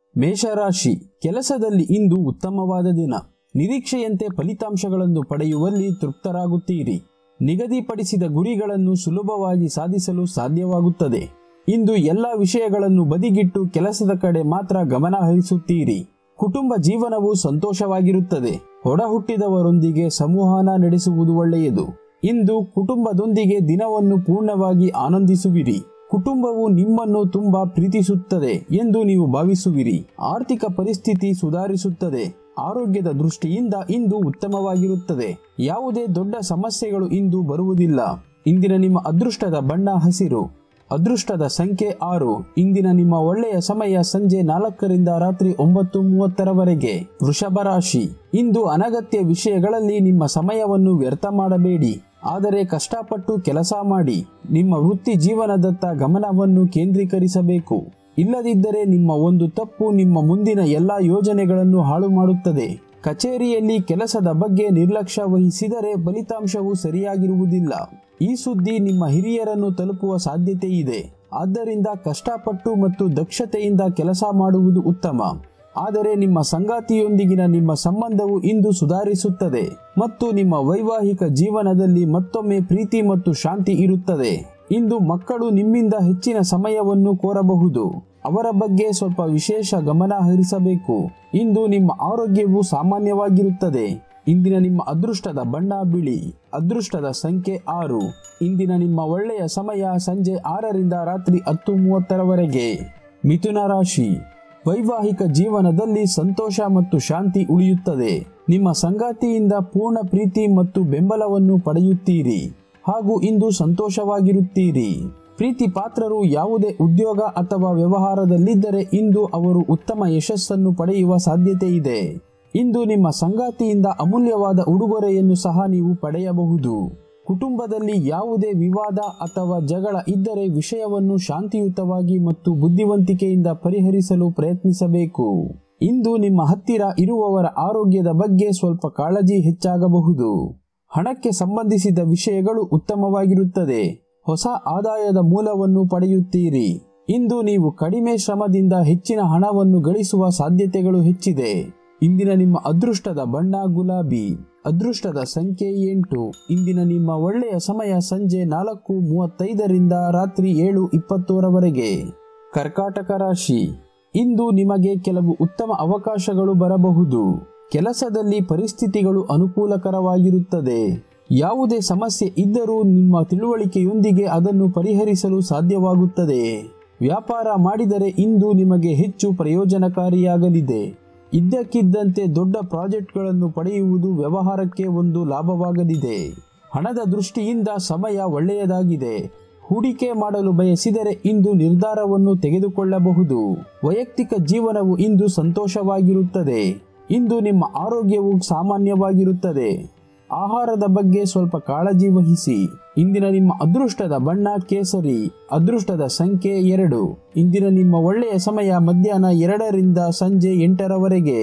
ಮೇಷರಾಶಿ ಕೆಲಸದಲ್ಲಿ ಇಂದು ಉತ್ತಮವಾದ ದಿನ ನಿರೀಕ್ಷೆಯಂತೆ ಫಲಿತಾಂಶಗಳನ್ನು ಪಡೆಯುವಲ್ಲಿ ತೃಪ್ತರಾಗುತ್ತೀರಿ ನಿಗದಿಪಡಿಸಿದ ಗುರಿಗಳನ್ನು ಸುಲಭವಾಗಿ ಸಾಧಿಸಲು ಸಾಧ್ಯವಾಗುತ್ತದೆ ಇಂದು ಎಲ್ಲ ವಿಷಯಗಳನ್ನು ಬದಿಗಿಟ್ಟು ಕೆಲಸದ ಕಡೆ ಮಾತ್ರ ಗಮನ ಹರಿಸುತ್ತೀರಿ ಕುಟುಂಬ ಜೀವನವು ಸಂತೋಷವಾಗಿರುತ್ತದೆ ಹೊಡ ಹುಟ್ಟಿದವರೊಂದಿಗೆ ಸಂವಹನ ನಡೆಸುವುದು ಒಳ್ಳೆಯದು ಇಂದು ಕುಟುಂಬದೊಂದಿಗೆ ದಿನವನ್ನು ಪೂರ್ಣವಾಗಿ ಆನಂದಿಸುವಿರಿ ಕುಟುಂಬವು ನಿಮ್ಮನ್ನು ತುಂಬಾ ಪ್ರೀತಿಸುತ್ತದೆ ಎಂದು ನೀವು ಭಾವಿಸುವಿರಿ ಆರ್ಥಿಕ ಪರಿಸ್ಥಿತಿ ಸುಧಾರಿಸುತ್ತದೆ ಆರೋಗ್ಯದ ದೃಷ್ಟಿಯಿಂದ ಇಂದು ಉತ್ತಮವಾಗಿರುತ್ತದೆ ಯಾವುದೇ ದೊಡ್ಡ ಸಮಸ್ಯೆಗಳು ಇಂದು ಬರುವುದಿಲ್ಲ ಇಂದಿನ ನಿಮ್ಮ ಅದೃಷ್ಟದ ಬಣ್ಣ ಹಸಿರು ಅದೃಷ್ಟದ ಸಂಖ್ಯೆ ಆರು ಇಂದಿನ ನಿಮ್ಮ ಒಳ್ಳೆಯ ಸಮಯ ಸಂಜೆ ನಾಲ್ಕರಿಂದ ರಾತ್ರಿ ಒಂಬತ್ತು ಮೂವತ್ತರವರೆಗೆ ವೃಷಭ ರಾಶಿ ಇಂದು ಅನಗತ್ಯ ವಿಷಯಗಳಲ್ಲಿ ನಿಮ್ಮ ಸಮಯವನ್ನು ವ್ಯರ್ಥ ಮಾಡಬೇಡಿ ಆದರೆ ಕಷ್ಟಪಟ್ಟು ಕೆಲಸ ಮಾಡಿ ನಿಮ್ಮ ವೃತ್ತಿ ಜೀವನದತ್ತ ಗಮನವನ್ನು ಕೇಂದ್ರೀಕರಿಸಬೇಕು ಇಲ್ಲದಿದ್ದರೆ ನಿಮ್ಮ ಒಂದು ತಪ್ಪು ನಿಮ್ಮ ಮುಂದಿನ ಎಲ್ಲ ಯೋಜನೆಗಳನ್ನು ಹಾಳು ಮಾಡುತ್ತದೆ ಕಚೇರಿಯಲ್ಲಿ ಕೆಲಸದ ಬಗ್ಗೆ ನಿರ್ಲಕ್ಷ್ಯ ವಹಿಸಿದರೆ ಫಲಿತಾಂಶವು ಸರಿಯಾಗಿರುವುದಿಲ್ಲ ಈ ಸುದ್ದಿ ನಿಮ್ಮ ಹಿರಿಯರನ್ನು ತಲುಪುವ ಸಾಧ್ಯತೆ ಇದೆ ಆದ್ದರಿಂದ ಕಷ್ಟಪಟ್ಟು ಮತ್ತು ದಕ್ಷತೆಯಿಂದ ಕೆಲಸ ಮಾಡುವುದು ಉತ್ತಮ ಆದರೆ ನಿಮ್ಮ ಸಂಗಾತಿಯೊಂದಿಗಿನ ನಿಮ್ಮ ಸಂಬಂಧವು ಇಂದು ಸುಧಾರಿಸುತ್ತದೆ ಮತ್ತು ನಿಮ್ಮ ವೈವಾಹಿಕ ಜೀವನದಲ್ಲಿ ಮತ್ತೊಮ್ಮೆ ಪ್ರೀತಿ ಮತ್ತು ಶಾಂತಿ ಇರುತ್ತದೆ ಇಂದು ಮಕ್ಕಳು ನಿಮ್ಮಿಂದ ಹೆಚ್ಚಿನ ಸಮಯವನ್ನು ಕೋರಬಹುದು ಅವರ ಬಗ್ಗೆ ಸ್ವಲ್ಪ ವಿಶೇಷ ಗಮನ ಹರಿಸಬೇಕು ಇಂದು ನಿಮ್ಮ ಆರೋಗ್ಯವು ಸಾಮಾನ್ಯವಾಗಿರುತ್ತದೆ ಇಂದಿನ ನಿಮ್ಮ ಅದೃಷ್ಟದ ಬಣ್ಣ ಬಿಳಿ ಅದೃಷ್ಟದ ಸಂಖ್ಯೆ ಆರು ಇಂದಿನ ನಿಮ್ಮ ಒಳ್ಳೆಯ ಸಮಯ ಸಂಜೆ ಆರರಿಂದ ರಾತ್ರಿ ಹತ್ತು ಮೂವತ್ತರವರೆಗೆ ಮಿಥುನ ರಾಶಿ ವೈವಾಹಿಕ ಜೀವನದಲ್ಲಿ ಸಂತೋಷ ಮತ್ತು ಶಾಂತಿ ಉಳಿಯುತ್ತದೆ ನಿಮ್ಮ ಸಂಗಾತಿಯಿಂದ ಪೂರ್ಣ ಪ್ರೀತಿ ಮತ್ತು ಬೆಂಬಲವನ್ನು ಪಡೆಯುತ್ತೀರಿ ಹಾಗೂ ಇಂದು ಸಂತೋಷವಾಗಿರುತ್ತೀರಿ ಪ್ರೀತಿ ಪಾತ್ರರು ಯಾವುದೇ ಉದ್ಯೋಗ ಅಥವಾ ವ್ಯವಹಾರದಲ್ಲಿದ್ದರೆ ಇಂದು ಅವರು ಉತ್ತಮ ಯಶಸ್ಸನ್ನು ಪಡೆಯುವ ಸಾಧ್ಯತೆ ಇದೆ ಇಂದು ನಿಮ್ಮ ಸಂಗಾತಿಯಿಂದ ಅಮೂಲ್ಯವಾದ ಉಡುಗೊರೆಯನ್ನು ಸಹ ನೀವು ಪಡೆಯಬಹುದು ಕುಟುಂಬದಲ್ಲಿ ಯಾವುದೇ ವಿವಾದ ಅಥವಾ ಜಗಳ ಇದ್ದರೆ ವಿಷಯವನ್ನು ಶಾಂತಿಯುತವಾಗಿ ಮತ್ತು ಬುದ್ಧಿವಂತಿಕೆಯಿಂದ ಪರಿಹರಿಸಲು ಪ್ರಯತ್ನಿಸಬೇಕು ಇಂದು ನಿಮ್ಮ ಹತ್ತಿರ ಇರುವವರ ಆರೋಗ್ಯದ ಬಗ್ಗೆ ಸ್ವಲ್ಪ ಕಾಳಜಿ ಹೆಚ್ಚಾಗಬಹುದು ಹಣಕ್ಕೆ ಸಂಬಂಧಿಸಿದ ವಿಷಯಗಳು ಉತ್ತಮವಾಗಿರುತ್ತದೆ ಹೊಸ ಆದಾಯದ ಮೂಲವನ್ನು ಪಡೆಯುತ್ತೀರಿ ಇಂದು ನೀವು ಕಡಿಮೆ ಶ್ರಮದಿಂದ ಹೆಚ್ಚಿನ ಹಣವನ್ನು ಗಳಿಸುವ ಸಾಧ್ಯತೆಗಳು ಹೆಚ್ಚಿದೆ ಇಂದಿನ ನಿಮ್ಮ ಅದೃಷ್ಟದ ಬಣ್ಣ ಗುಲಾಬಿ ಅದೃಷ್ಟದ ಸಂಖ್ಯೆ ಎಂಟು ಇಂದಿನ ನಿಮ್ಮ ಒಳ್ಳೆಯ ಸಮಯ ಸಂಜೆ ನಾಲ್ಕು ಮೂವತ್ತೈದರಿಂದ ರಾತ್ರಿ ಏಳು ಇಪ್ಪತ್ತರವರೆಗೆ ಕರ್ಕಾಟಕ ರಾಶಿ ಇಂದು ನಿಮಗೆ ಕೆಲವು ಉತ್ತಮ ಅವಕಾಶಗಳು ಬರಬಹುದು ಕೆಲಸದಲ್ಲಿ ಪರಿಸ್ಥಿತಿಗಳು ಅನುಕೂಲಕರವಾಗಿರುತ್ತದೆ ಯಾವುದೇ ಸಮಸ್ಯೆ ಇದ್ದರೂ ನಿಮ್ಮ ತಿಳುವಳಿಕೆಯೊಂದಿಗೆ ಅದನ್ನು ಪರಿಹರಿಸಲು ಸಾಧ್ಯವಾಗುತ್ತದೆ ವ್ಯಾಪಾರ ಮಾಡಿದರೆ ಇಂದು ನಿಮಗೆ ಹೆಚ್ಚು ಪ್ರಯೋಜನಕಾರಿಯಾಗಲಿದೆ ಇದ್ದಕ್ಕಿದ್ದಂತೆ ದೊಡ್ಡ ಪ್ರಾಜೆಕ್ಟ್ಗಳನ್ನು ಪಡೆಯುವುದು ವ್ಯವಹಾರಕ್ಕೆ ಒಂದು ಲಾಭವಾಗಲಿದೆ ಹಣದ ದೃಷ್ಟಿಯಿಂದ ಸಮಯ ಒಳ್ಳೆಯದಾಗಿದೆ ಹೂಡಿಕೆ ಮಾಡಲು ಬಯಸಿದರೆ ಇಂದು ನಿರ್ಧಾರವನ್ನು ತೆಗೆದುಕೊಳ್ಳಬಹುದು ವೈಯಕ್ತಿಕ ಜೀವನವು ಇಂದು ಸಂತೋಷವಾಗಿರುತ್ತದೆ ಇಂದು ನಿಮ್ಮ ಆರೋಗ್ಯವು ಸಾಮಾನ್ಯವಾಗಿರುತ್ತದೆ ಆಹಾರದ ಬಗ್ಗೆ ಸ್ವಲ್ಪ ಕಾಳಜಿ ವಹಿಸಿ ಇಂದಿನ ನಿಮ್ಮ ಅದೃಷ್ಟದ ಬಣ್ಣ ಕೇಸರಿ ಅದೃಷ್ಟದ ಸಂಖ್ಯೆ ಎರಡು ಇಂದಿನ ನಿಮ್ಮ ಒಳ್ಳೆಯ ಸಮಯ ಮಧ್ಯಾಹ್ನ ಎರಡರಿಂದ ಸಂಜೆ ಎಂಟರವರೆಗೆ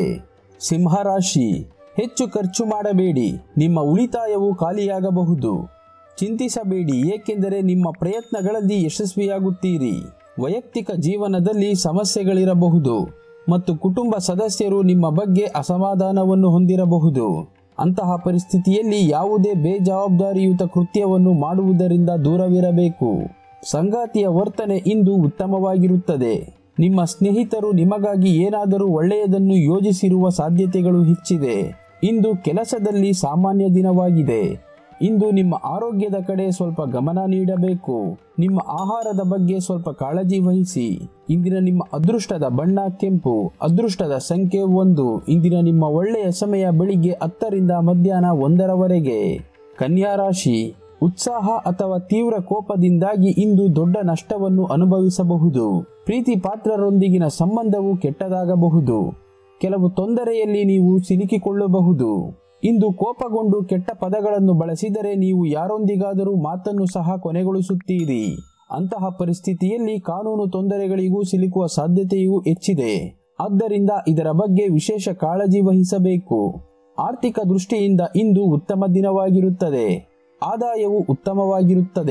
ಸಿಂಹರಾಶಿ ಹೆಚ್ಚು ಖರ್ಚು ಮಾಡಬೇಡಿ ನಿಮ್ಮ ಉಳಿತಾಯವು ಖಾಲಿಯಾಗಬಹುದು ಚಿಂತಿಸಬೇಡಿ ಏಕೆಂದರೆ ನಿಮ್ಮ ಪ್ರಯತ್ನಗಳಲ್ಲಿ ಯಶಸ್ವಿಯಾಗುತ್ತೀರಿ ವೈಯಕ್ತಿಕ ಜೀವನದಲ್ಲಿ ಸಮಸ್ಯೆಗಳಿರಬಹುದು ಮತ್ತು ಕುಟುಂಬ ಸದಸ್ಯರು ನಿಮ್ಮ ಬಗ್ಗೆ ಅಸಮಾಧಾನವನ್ನು ಹೊಂದಿರಬಹುದು ಅಂತಹ ಪರಿಸ್ಥಿತಿಯಲ್ಲಿ ಯಾವುದೇ ಬೇಜವಾಬ್ದಾರಿಯುತ ಕೃತ್ಯವನ್ನು ಮಾಡುವುದರಿಂದ ದೂರವಿರಬೇಕು ಸಂಗಾತಿಯ ವರ್ತನೆ ಇಂದು ಉತ್ತಮವಾಗಿರುತ್ತದೆ ನಿಮ್ಮ ಸ್ನೇಹಿತರು ನಿಮಗಾಗಿ ಏನಾದರೂ ಒಳ್ಳೆಯದನ್ನು ಯೋಜಿಸಿರುವ ಸಾಧ್ಯತೆಗಳು ಹೆಚ್ಚಿದೆ ಇಂದು ಕೆಲಸದಲ್ಲಿ ಸಾಮಾನ್ಯ ದಿನವಾಗಿದೆ ಇಂದು ನಿಮ್ಮ ಆರೋಗ್ಯದ ಕಡೆ ಸ್ವಲ್ಪ ಗಮನ ನೀಡಬೇಕು ನಿಮ್ಮ ಆಹಾರದ ಬಗ್ಗೆ ಸ್ವಲ್ಪ ಕಾಳಜಿ ವಹಿಸಿ ಇಂದಿನ ನಿಮ್ಮ ಅದೃಷ್ಟದ ಬಣ್ಣ ಕೆಂಪು ಅದೃಷ್ಟದ ಸಂಖ್ಯೆ ಒಂದು ಇಂದಿನ ನಿಮ್ಮ ಒಳ್ಳೆಯ ಸಮಯ ಬೆಳಿಗ್ಗೆ ಹತ್ತರಿಂದ ಮಧ್ಯಾಹ್ನ ಒಂದರವರೆಗೆ ಕನ್ಯಾ ರಾಶಿ ಉತ್ಸಾಹ ಅಥವಾ ತೀವ್ರ ಕೋಪದಿಂದಾಗಿ ಇಂದು ದೊಡ್ಡ ನಷ್ಟವನ್ನು ಅನುಭವಿಸಬಹುದು ಪ್ರೀತಿ ಪಾತ್ರರೊಂದಿಗಿನ ಸಂಬಂಧವು ಕೆಟ್ಟದಾಗಬಹುದು ಕೆಲವು ತೊಂದರೆಯಲ್ಲಿ ನೀವು ಸಿಲುಕಿಕೊಳ್ಳಬಹುದು ಇಂದು ಕೋಪಗೊಂಡು ಕೆಟ್ಟ ಪದಗಳನ್ನು ಬಳಸಿದರೆ ನೀವು ಯಾರೊಂದಿಗಾದರೂ ಮಾತನ್ನು ಸಹ ಕೊನೆಗೊಳಿಸುತ್ತೀರಿ ಅಂತಹ ಪರಿಸ್ಥಿತಿಯಲ್ಲಿ ಕಾನೂನು ತೊಂದರೆಗಳಿಗೂ ಸಿಲುಕುವ ಸಾಧ್ಯತೆಯೂ ಹೆಚ್ಚಿದೆ ಆದ್ದರಿಂದ ಇದರ ಬಗ್ಗೆ ವಿಶೇಷ ಕಾಳಜಿ ವಹಿಸಬೇಕು ಆರ್ಥಿಕ ದೃಷ್ಟಿಯಿಂದ ಇಂದು ಉತ್ತಮ ದಿನವಾಗಿರುತ್ತದೆ ಆದಾಯವು ಉತ್ತಮವಾಗಿರುತ್ತದೆ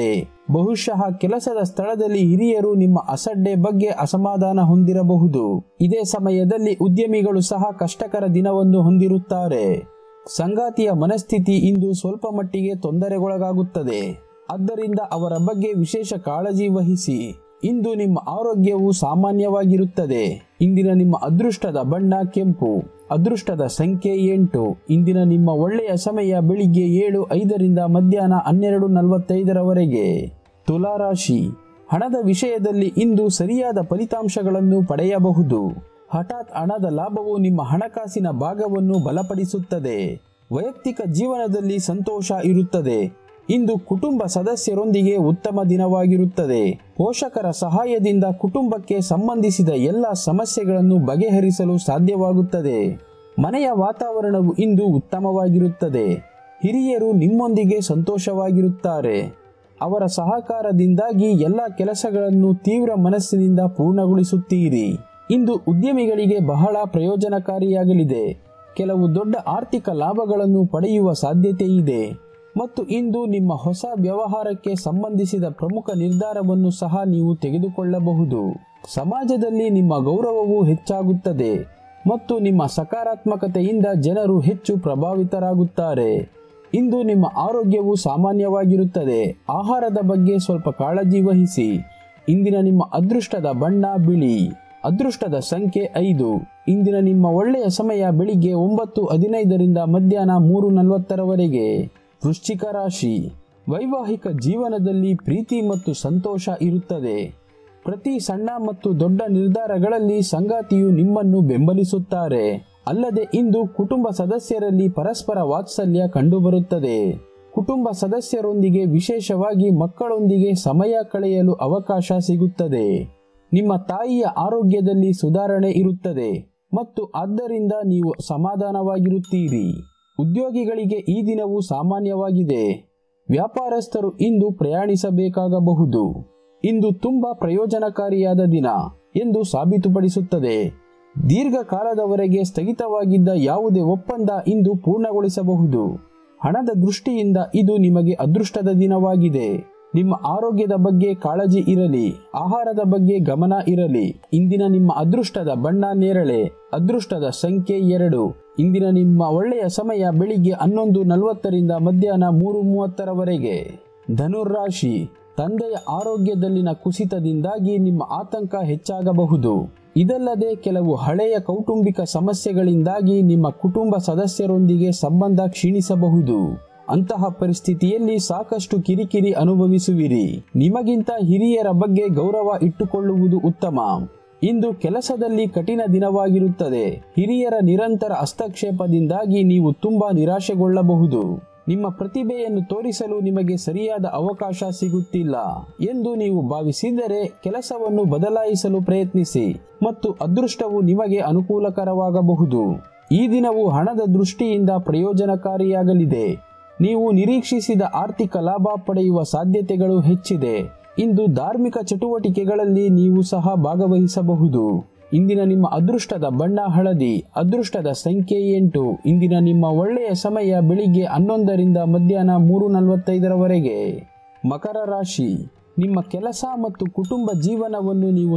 ಬಹುಶಃ ಕೆಲಸದ ಸ್ಥಳದಲ್ಲಿ ಹಿರಿಯರು ನಿಮ್ಮ ಅಸಡ್ಡೆ ಬಗ್ಗೆ ಅಸಮಾಧಾನ ಹೊಂದಿರಬಹುದು ಇದೇ ಸಮಯದಲ್ಲಿ ಉದ್ಯಮಿಗಳು ಸಹ ಕಷ್ಟಕರ ದಿನವನ್ನು ಹೊಂದಿರುತ್ತಾರೆ ಸಂಗಾತಿಯ ಮನಸ್ಥಿತಿ ಇಂದು ಸ್ವಲ್ಪ ಮಟ್ಟಿಗೆ ತೊಂದರೆಗೊಳಗಾಗುತ್ತದೆ ಆದ್ದರಿಂದ ಅವರ ಬಗ್ಗೆ ವಿಶೇಷ ಕಾಳಜಿ ವಹಿಸಿ ಇಂದು ನಿಮ್ಮ ಆರೋಗ್ಯವು ಸಾಮಾನ್ಯವಾಗಿರುತ್ತದೆ ಇಂದಿನ ನಿಮ್ಮ ಅದೃಷ್ಟದ ಬಣ್ಣ ಕೆಂಪು ಅದೃಷ್ಟದ ಸಂಖ್ಯೆ ಎಂಟು ಇಂದಿನ ನಿಮ್ಮ ಒಳ್ಳೆಯ ಸಮಯ ಬೆಳಿಗ್ಗೆ ಏಳು ಐದರಿಂದ ಮಧ್ಯಾಹ್ನ ಹನ್ನೆರಡು ನಲವತ್ತೈದರವರೆಗೆ ತುಲಾರಾಶಿ ಹಣದ ವಿಷಯದಲ್ಲಿ ಇಂದು ಸರಿಯಾದ ಫಲಿತಾಂಶಗಳನ್ನು ಪಡೆಯಬಹುದು ಹಠಾತ್ ಹಣದ ಲಾಭವು ನಿಮ್ಮ ಹಣಕಾಸಿನ ಭಾಗವನ್ನು ಬಲಪಡಿಸುತ್ತದೆ ವೈಯಕ್ತಿಕ ಜೀವನದಲ್ಲಿ ಸಂತೋಷ ಇರುತ್ತದೆ ಇಂದು ಕುಟುಂಬ ಸದಸ್ಯರೊಂದಿಗೆ ಉತ್ತಮ ದಿನವಾಗಿರುತ್ತದೆ ಪೋಷಕರ ಸಹಾಯದಿಂದ ಕುಟುಂಬಕ್ಕೆ ಸಂಬಂಧಿಸಿದ ಎಲ್ಲ ಸಮಸ್ಯೆಗಳನ್ನು ಬಗೆಹರಿಸಲು ಸಾಧ್ಯವಾಗುತ್ತದೆ ಮನೆಯ ವಾತಾವರಣವು ಇಂದು ಉತ್ತಮವಾಗಿರುತ್ತದೆ ಹಿರಿಯರು ನಿಮ್ಮೊಂದಿಗೆ ಸಂತೋಷವಾಗಿರುತ್ತಾರೆ ಅವರ ಸಹಕಾರದಿಂದಾಗಿ ಎಲ್ಲ ಕೆಲಸಗಳನ್ನು ತೀವ್ರ ಮನಸ್ಸಿನಿಂದ ಪೂರ್ಣಗೊಳಿಸುತ್ತೀರಿ ಇಂದು ಉದ್ಯಮಿಗಳಿಗೆ ಬಹಳ ಪ್ರಯೋಜನಕಾರಿಯಾಗಲಿದೆ ಕೆಲವು ದೊಡ್ಡ ಆರ್ಥಿಕ ಲಾಭಗಳನ್ನು ಪಡೆಯುವ ಸಾಧ್ಯತೆ ಇದೆ ಮತ್ತು ಇಂದು ನಿಮ್ಮ ಹೊಸ ವ್ಯವಹಾರಕ್ಕೆ ಸಂಬಂಧಿಸಿದ ಪ್ರಮುಖ ನಿರ್ಧಾರವನ್ನು ಸಹ ನೀವು ತೆಗೆದುಕೊಳ್ಳಬಹುದು ಸಮಾಜದಲ್ಲಿ ನಿಮ್ಮ ಗೌರವವು ಹೆಚ್ಚಾಗುತ್ತದೆ ಮತ್ತು ನಿಮ್ಮ ಸಕಾರಾತ್ಮಕತೆಯಿಂದ ಜನರು ಹೆಚ್ಚು ಪ್ರಭಾವಿತರಾಗುತ್ತಾರೆ ಇಂದು ನಿಮ್ಮ ಆರೋಗ್ಯವು ಸಾಮಾನ್ಯವಾಗಿರುತ್ತದೆ ಆಹಾರದ ಬಗ್ಗೆ ಸ್ವಲ್ಪ ಕಾಳಜಿ ವಹಿಸಿ ಇಂದಿನ ನಿಮ್ಮ ಅದೃಷ್ಟದ ಬಣ್ಣ ಬಿಳಿ ಅದೃಷ್ಟದ ಸಂಖ್ಯೆ ಐದು ಇಂದಿನ ನಿಮ್ಮ ಒಳ್ಳೆಯ ಸಮಯ ಬೆಳಿಗ್ಗೆ ಒಂಬತ್ತು ಹದಿನೈದರಿಂದ ಮಧ್ಯಾಹ್ನ ಮೂರು ನಲವತ್ತರವರೆಗೆ ವೃಶ್ಚಿಕ ರಾಶಿ ವೈವಾಹಿಕ ಜೀವನದಲ್ಲಿ ಪ್ರೀತಿ ಮತ್ತು ಸಂತೋಷ ಇರುತ್ತದೆ ಪ್ರತಿ ಸಣ್ಣ ಮತ್ತು ದೊಡ್ಡ ನಿರ್ಧಾರಗಳಲ್ಲಿ ಸಂಗಾತಿಯು ನಿಮ್ಮನ್ನು ಬೆಂಬಲಿಸುತ್ತಾರೆ ಅಲ್ಲದೆ ಇಂದು ಕುಟುಂಬ ಸದಸ್ಯರಲ್ಲಿ ಪರಸ್ಪರ ವಾತ್ಸಲ್ಯ ಕಂಡುಬರುತ್ತದೆ ಕುಟುಂಬ ಸದಸ್ಯರೊಂದಿಗೆ ವಿಶೇಷವಾಗಿ ಮಕ್ಕಳೊಂದಿಗೆ ಸಮಯ ಕಳೆಯಲು ಅವಕಾಶ ಸಿಗುತ್ತದೆ ನಿಮ್ಮ ತಾಯಿಯ ಆರೋಗ್ಯದಲ್ಲಿ ಸುಧಾರಣೆ ಇರುತ್ತದೆ ಮತ್ತು ಆದ್ದರಿಂದ ನೀವು ಸಮಾಧಾನವಾಗಿರುತ್ತೀರಿ ಉದ್ಯೋಗಿಗಳಿಗೆ ಈ ದಿನವು ಸಾಮಾನ್ಯವಾಗಿದೆ ವ್ಯಾಪಾರಸ್ಥರು ಇಂದು ಪ್ರಯಾಣಿಸಬೇಕಾಗಬಹುದು ಇಂದು ತುಂಬಾ ಪ್ರಯೋಜನಕಾರಿಯಾದ ದಿನ ಎಂದು ಸಾಬೀತುಪಡಿಸುತ್ತದೆ ದೀರ್ಘಕಾಲದವರೆಗೆ ಸ್ಥಗಿತವಾಗಿದ್ದ ಯಾವುದೇ ಒಪ್ಪಂದ ಇಂದು ಪೂರ್ಣಗೊಳಿಸಬಹುದು ಹಣದ ದೃಷ್ಟಿಯಿಂದ ಇದು ನಿಮಗೆ ಅದೃಷ್ಟದ ದಿನವಾಗಿದೆ ನಿಮ್ಮ ಆರೋಗ್ಯದ ಬಗ್ಗೆ ಕಾಳಜಿ ಇರಲಿ ಆಹಾರದ ಬಗ್ಗೆ ಗಮನ ಇರಲಿ ಇಂದಿನ ನಿಮ್ಮ ಅದೃಷ್ಟದ ಬಣ್ಣ ನೇರಳೆ ಅದೃಷ್ಟದ ಸಂಖ್ಯೆ ಎರಡು ಇಂದಿನ ನಿಮ್ಮ ಒಳ್ಳೆಯ ಸಮಯ ಬೆಳಿಗ್ಗೆ ಹನ್ನೊಂದು ನಲವತ್ತರಿಂದ ಮಧ್ಯಾಹ್ನ ಮೂರು ಮೂವತ್ತರವರೆಗೆ ಧನುರ್ರಾಶಿ ತಂದೆಯ ಆರೋಗ್ಯದಲ್ಲಿನ ಕುಸಿತದಿಂದಾಗಿ ನಿಮ್ಮ ಆತಂಕ ಹೆಚ್ಚಾಗಬಹುದು ಇದಲ್ಲದೆ ಕೆಲವು ಹಳೆಯ ಕೌಟುಂಬಿಕ ಸಮಸ್ಯೆಗಳಿಂದಾಗಿ ನಿಮ್ಮ ಕುಟುಂಬ ಸದಸ್ಯರೊಂದಿಗೆ ಸಂಬಂಧ ಕ್ಷೀಣಿಸಬಹುದು ಅಂತಹ ಪರಿಸ್ಥಿತಿಯಲ್ಲಿ ಸಾಕಷ್ಟು ಕಿರಿಕಿರಿ ಅನುಭವಿಸುವಿರಿ ನಿಮಗಿಂತ ಹಿರಿಯರ ಬಗ್ಗೆ ಗೌರವ ಇಟ್ಟುಕೊಳ್ಳುವುದು ಉತ್ತಮ ಇಂದು ಕೆಲಸದಲ್ಲಿ ಕಠಿಣ ದಿನವಾಗಿರುತ್ತದೆ ಹಿರಿಯರ ನಿರಂತರ ಹಸ್ತಕ್ಷೇಪದಿಂದಾಗಿ ನೀವು ತುಂಬಾ ನಿರಾಶೆಗೊಳ್ಳಬಹುದು ನಿಮ್ಮ ಪ್ರತಿಭೆಯನ್ನು ತೋರಿಸಲು ನಿಮಗೆ ಸರಿಯಾದ ಅವಕಾಶ ಸಿಗುತ್ತಿಲ್ಲ ಎಂದು ನೀವು ಭಾವಿಸಿದರೆ ಕೆಲಸವನ್ನು ಬದಲಾಯಿಸಲು ಪ್ರಯತ್ನಿಸಿ ಮತ್ತು ಅದೃಷ್ಟವು ನಿಮಗೆ ಅನುಕೂಲಕರವಾಗಬಹುದು ಈ ದಿನವು ಹಣದ ದೃಷ್ಟಿಯಿಂದ ಪ್ರಯೋಜನಕಾರಿಯಾಗಲಿದೆ ನೀವು ನಿರೀಕ್ಷಿಸಿದ ಆರ್ಥಿಕ ಲಾಭ ಪಡೆಯುವ ಸಾಧ್ಯತೆಗಳು ಹೆಚ್ಚಿದೆ ಇಂದು ಧಾರ್ಮಿಕ ಚಟುವಟಿಕೆಗಳಲ್ಲಿ ನೀವು ಸಹ ಭಾಗವಹಿಸಬಹುದು ಇಂದಿನ ನಿಮ್ಮ ಅದೃಷ್ಟದ ಬಣ್ಣ ಹಳದಿ ಅದೃಷ್ಟದ ಸಂಖ್ಯೆ ಎಂಟು ಇಂದಿನ ನಿಮ್ಮ ಒಳ್ಳೆಯ ಸಮಯ ಬೆಳಿಗ್ಗೆ ಹನ್ನೊಂದರಿಂದ ಮಧ್ಯಾಹ್ನ ಮೂರು ನಲವತ್ತೈದರವರೆಗೆ ಮಕರ ರಾಶಿ ನಿಮ್ಮ ಕೆಲಸ ಮತ್ತು ಕುಟುಂಬ ಜೀವನವನ್ನು ನೀವು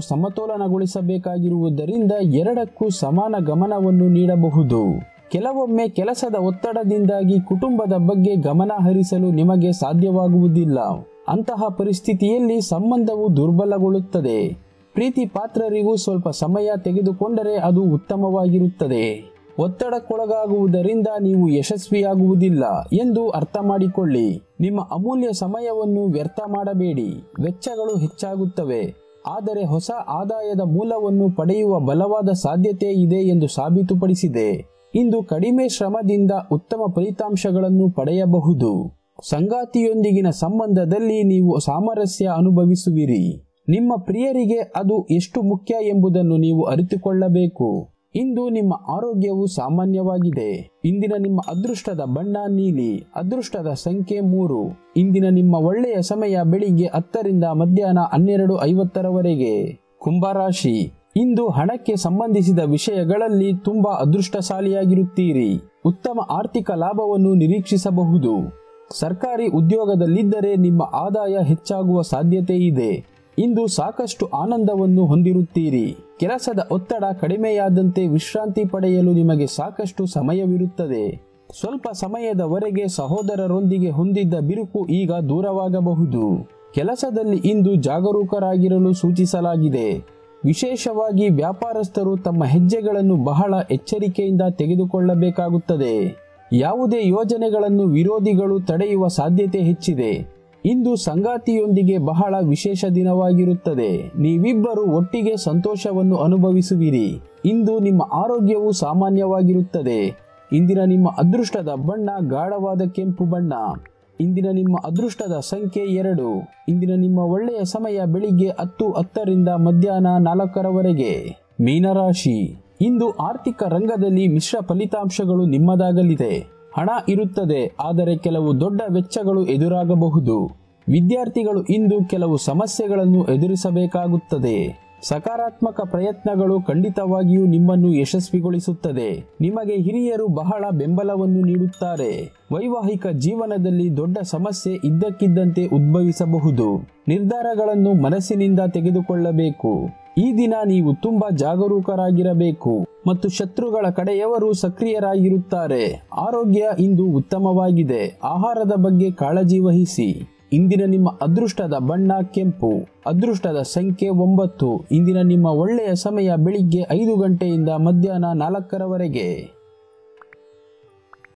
ಸಮತೋಲನಗೊಳಿಸಬೇಕಾಗಿರುವುದರಿಂದ ಎರಡಕ್ಕೂ ಸಮಾನ ಗಮನವನ್ನು ನೀಡಬಹುದು ಕೆಲವೊಮ್ಮೆ ಕೆಲಸದ ಒತ್ತಡದಿಂದಾಗಿ ಕುಟುಂಬದ ಬಗ್ಗೆ ಗಮನ ಹರಿಸಲು ನಿಮಗೆ ಸಾಧ್ಯವಾಗುವುದಿಲ್ಲ ಅಂತಹ ಪರಿಸ್ಥಿತಿಯಲ್ಲಿ ಸಂಬಂಧವು ದುರ್ಬಲಗೊಳ್ಳುತ್ತದೆ ಪ್ರೀತಿ ಪಾತ್ರರಿಗೂ ಸ್ವಲ್ಪ ಸಮಯ ತೆಗೆದುಕೊಂಡರೆ ಅದು ಉತ್ತಮವಾಗಿರುತ್ತದೆ ಒತ್ತಡಕ್ಕೊಳಗಾಗುವುದರಿಂದ ನೀವು ಯಶಸ್ವಿಯಾಗುವುದಿಲ್ಲ ಎಂದು ಅರ್ಥ ಮಾಡಿಕೊಳ್ಳಿ ನಿಮ್ಮ ಅಮೂಲ್ಯ ಸಮಯವನ್ನು ವ್ಯರ್ಥ ಮಾಡಬೇಡಿ ವೆಚ್ಚಗಳು ಹೆಚ್ಚಾಗುತ್ತವೆ ಆದರೆ ಹೊಸ ಆದಾಯದ ಮೂಲವನ್ನು ಪಡೆಯುವ ಬಲವಾದ ಸಾಧ್ಯತೆ ಇದೆ ಎಂದು ಸಾಬೀತುಪಡಿಸಿದೆ ಇಂದು ಕಡಿಮೆ ಶ್ರಮದಿಂದ ಉತ್ತಮ ಫಲಿತಾಂಶಗಳನ್ನು ಪಡೆಯಬಹುದು ಸಂಗಾತಿಯೊಂದಿಗಿನ ಸಂಬಂಧದಲ್ಲಿ ನೀವು ಸಾಮರಸ್ಯ ಅನುಭವಿಸುವಿರಿ ನಿಮ್ಮ ಪ್ರಿಯರಿಗೆ ಅದು ಎಷ್ಟು ಮುಖ್ಯ ಎಂಬುದನ್ನು ನೀವು ಅರಿತುಕೊಳ್ಳಬೇಕು ಇಂದು ನಿಮ್ಮ ಆರೋಗ್ಯವು ಸಾಮಾನ್ಯವಾಗಿದೆ ಇಂದಿನ ನಿಮ್ಮ ಅದೃಷ್ಟದ ಬಣ್ಣ ನೀಲಿ ಅದೃಷ್ಟದ ಸಂಖ್ಯೆ ಮೂರು ಇಂದಿನ ನಿಮ್ಮ ಒಳ್ಳೆಯ ಸಮಯ ಬೆಳಿಗ್ಗೆ ಹತ್ತರಿಂದ ಮಧ್ಯಾಹ್ನ ಹನ್ನೆರಡು ಐವತ್ತರವರೆಗೆ ಕುಂಭರಾಶಿ ಇಂದು ಹಣಕ್ಕೆ ಸಂಬಂಧಿಸಿದ ವಿಷಯಗಳಲ್ಲಿ ತುಂಬಾ ಅದೃಷ್ಟಶಾಲಿಯಾಗಿರುತ್ತೀರಿ ಉತ್ತಮ ಆರ್ಥಿಕ ಲಾಭವನ್ನು ನಿರೀಕ್ಷಿಸಬಹುದು ಸರ್ಕಾರಿ ಉದ್ಯೋಗದಲ್ಲಿದ್ದರೆ ನಿಮ್ಮ ಆದಾಯ ಹೆಚ್ಚಾಗುವ ಸಾಧ್ಯತೆ ಇದೆ ಇಂದು ಸಾಕಷ್ಟು ಆನಂದವನ್ನು ಹೊಂದಿರುತ್ತೀರಿ ಕೆಲಸದ ಒತ್ತಡ ಕಡಿಮೆಯಾದಂತೆ ವಿಶ್ರಾಂತಿ ಪಡೆಯಲು ನಿಮಗೆ ಸಾಕಷ್ಟು ಸಮಯವಿರುತ್ತದೆ ಸ್ವಲ್ಪ ಸಮಯದವರೆಗೆ ಸಹೋದರರೊಂದಿಗೆ ಹೊಂದಿದ್ದ ಬಿರುಕು ಈಗ ದೂರವಾಗಬಹುದು ಕೆಲಸದಲ್ಲಿ ಇಂದು ಜಾಗರೂಕರಾಗಿರಲು ಸೂಚಿಸಲಾಗಿದೆ ವಿಶೇಷವಾಗಿ ವ್ಯಾಪಾರಸ್ಥರು ತಮ್ಮ ಹೆಜ್ಜೆಗಳನ್ನು ಬಹಳ ಎಚ್ಚರಿಕೆಯಿಂದ ತೆಗೆದುಕೊಳ್ಳಬೇಕಾಗುತ್ತದೆ ಯಾವುದೇ ಯೋಜನೆಗಳನ್ನು ವಿರೋಧಿಗಳು ತಡೆಯುವ ಸಾಧ್ಯತೆ ಹೆಚ್ಚಿದೆ ಇಂದು ಸಂಗಾತಿಯೊಂದಿಗೆ ಬಹಳ ವಿಶೇಷ ದಿನವಾಗಿರುತ್ತದೆ ನೀವಿಬ್ಬರು ಒಟ್ಟಿಗೆ ಸಂತೋಷವನ್ನು ಅನುಭವಿಸುವಿರಿ ಇಂದು ನಿಮ್ಮ ಆರೋಗ್ಯವು ಸಾಮಾನ್ಯವಾಗಿರುತ್ತದೆ ಇಂದಿನ ನಿಮ್ಮ ಅದೃಷ್ಟದ ಬಣ್ಣ ಗಾಢವಾದ ಕೆಂಪು ಬಣ್ಣ ಇಂದಿನ ನಿಮ್ಮ ಅದೃಷ್ಟದ ಸಂಖ್ಯೆ ಎರಡು ಇಂದಿನ ನಿಮ್ಮ ಒಳ್ಳೆಯ ಸಮಯ ಬೆಳಿಗ್ಗೆ ಹತ್ತು ಹತ್ತರಿಂದ ಮಧ್ಯಾಹ್ನ ನಾಲ್ಕರವರೆಗೆ ಮೀನರಾಶಿ ಇಂದು ಆರ್ಥಿಕ ರಂಗದಲ್ಲಿ ಮಿಶ್ರ ಫಲಿತಾಂಶಗಳು ನಿಮ್ಮದಾಗಲಿದೆ ಹಣ ಇರುತ್ತದೆ ಆದರೆ ಕೆಲವು ದೊಡ್ಡ ವೆಚ್ಚಗಳು ಎದುರಾಗಬಹುದು ವಿದ್ಯಾರ್ಥಿಗಳು ಇಂದು ಕೆಲವು ಸಮಸ್ಯೆಗಳನ್ನು ಎದುರಿಸಬೇಕಾಗುತ್ತದೆ ಸಕಾರಾತ್ಮಕ ಪ್ರಯತ್ನಗಳು ಖಂಡಿತವಾಗಿಯೂ ನಿಮ್ಮನ್ನು ಯಶಸ್ವಿಗೊಳಿಸುತ್ತದೆ ನಿಮಗೆ ಹಿರಿಯರು ಬಹಳ ಬೆಂಬಲವನ್ನು ನೀಡುತ್ತಾರೆ ವೈವಾಹಿಕ ಜೀವನದಲ್ಲಿ ದೊಡ್ಡ ಸಮಸ್ಯೆ ಇದ್ದಕ್ಕಿದ್ದಂತೆ ಉದ್ಭವಿಸಬಹುದು ನಿರ್ಧಾರಗಳನ್ನು ಮನಸ್ಸಿನಿಂದ ತೆಗೆದುಕೊಳ್ಳಬೇಕು ಈ ದಿನ ನೀವು ತುಂಬಾ ಜಾಗರೂಕರಾಗಿರಬೇಕು ಮತ್ತು ಶತ್ರುಗಳ ಕಡೆಯವರು ಸಕ್ರಿಯರಾಗಿರುತ್ತಾರೆ ಆರೋಗ್ಯ ಇಂದು ಉತ್ತಮವಾಗಿದೆ ಆಹಾರದ ಬಗ್ಗೆ ಕಾಳಜಿ ವಹಿಸಿ ಇಂದಿನ ನಿಮ್ಮ ಅದೃಷ್ಟದ ಬಣ್ಣ ಕೆಂಪು ಅದೃಷ್ಟದ ಸಂಖ್ಯೆ ಒಂಬತ್ತು ಇಂದಿನ ನಿಮ್ಮ ಒಳ್ಳೆಯ ಸಮಯ ಬೆಳಿಗ್ಗೆ ಐದು ಗಂಟೆಯಿಂದ ಮಧ್ಯಾಹ್ನ ನಾಲ್ಕರವರೆಗೆ